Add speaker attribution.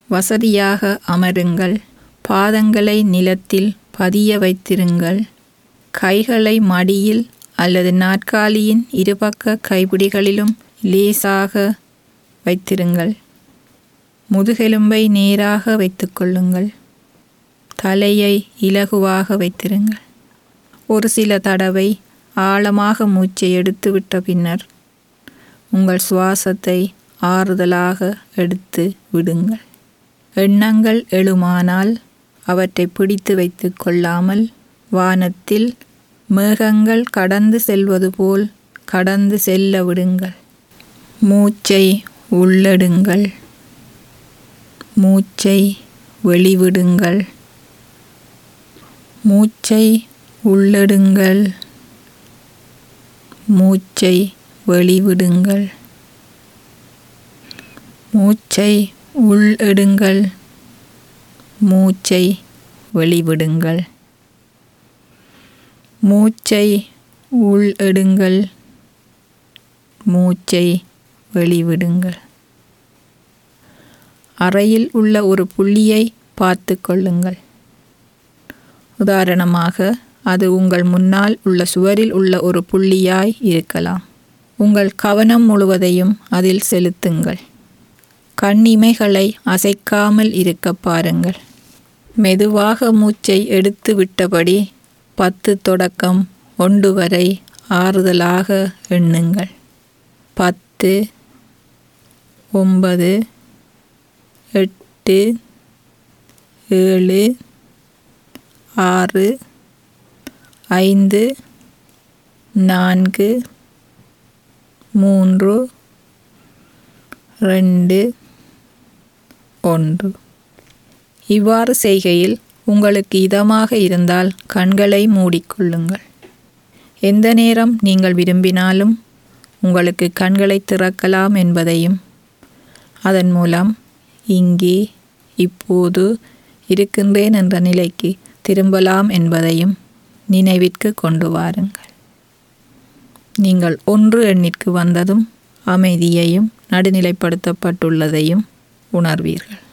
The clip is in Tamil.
Speaker 1: வசதியாக அமருங்கள் பாதங்களை நிலத்தில் பதிய வைத்திருங்கள் கைகளை மடியில் அல்லது நாற்காலியின் இருபக்க கைப்பிடிகளிலும் லேசாக வைத்திருங்கள் முதுகெலும்பை நேராக வைத்துக்கொள்ளுங்கள் தலையை இலகுவாக வைத்திருங்கள் ஒரு சில தடவை ஆழமாக மூச்சை எடுத்துவிட்ட பின்னர் உங்கள் சுவாசத்தை ஆறுதலாக எடுத்து விடுங்கள் எண்ணங்கள் எழுமானால் அவற்றை பிடித்து வைத்து கொள்ளாமல் வானத்தில் மேகங்கள் கடந்து செல்வது போல் கடந்து செல்ல விடுங்கள் மூச்சை உள்ளெடுங்கள் மூச்சை வெளிவிடுங்கள் மூச்சை உள்ளெடுங்கள் மூச்சை வெளிவிடுங்கள் மூச்சை உள்ளெடுங்கள் மூச்சை வெளிவிடுங்கள் மூச்சை உள்ளெடுங்கள் மூச்சை வெளிவிடுங்கள் அறையில் உள்ள ஒரு புள்ளியை பார்த்து கொள்ளுங்கள் உதாரணமாக அது உங்கள் முன்னால் உள்ள சுவரில் உள்ள ஒரு புள்ளியாய் இருக்கலாம் உங்கள் கவனம் முழுவதையும் அதில் செலுத்துங்கள் கண்ணிமைகளை அசைக்காமல் இருக்க பாருங்கள் மெதுவாக மூச்சை எடுத்து விட்டபடி பத்து தொடக்கம் ஒன்று வரை ஆறுதலாக எண்ணுங்கள் பத்து ஒன்பது எட்டு ஏழு ஆறு ஐந்து நான்கு மூன்று ரெண்டு ஒன்று இவ்வாறு செய்கையில் உங்களுக்கு இதமாக இருந்தால் கண்களை மூடிக்கொள்ளுங்கள் எந்த நேரம் நீங்கள் விரும்பினாலும் உங்களுக்கு கண்களை திறக்கலாம் என்பதையும் அதன் மூலம் இங்கே இப்போது இருக்கின்றேன் என்ற நிலைக்கு திரும்பலாம் என்பதையும் நினைவிற்கு கொண்டு வாருங்கள் நீங்கள் ஒன்று எண்ணிற்கு வந்ததும் அமைதியையும் நடுநிலைப்படுத்தப்பட்டுள்ளதையும் உணர்வீர்கள்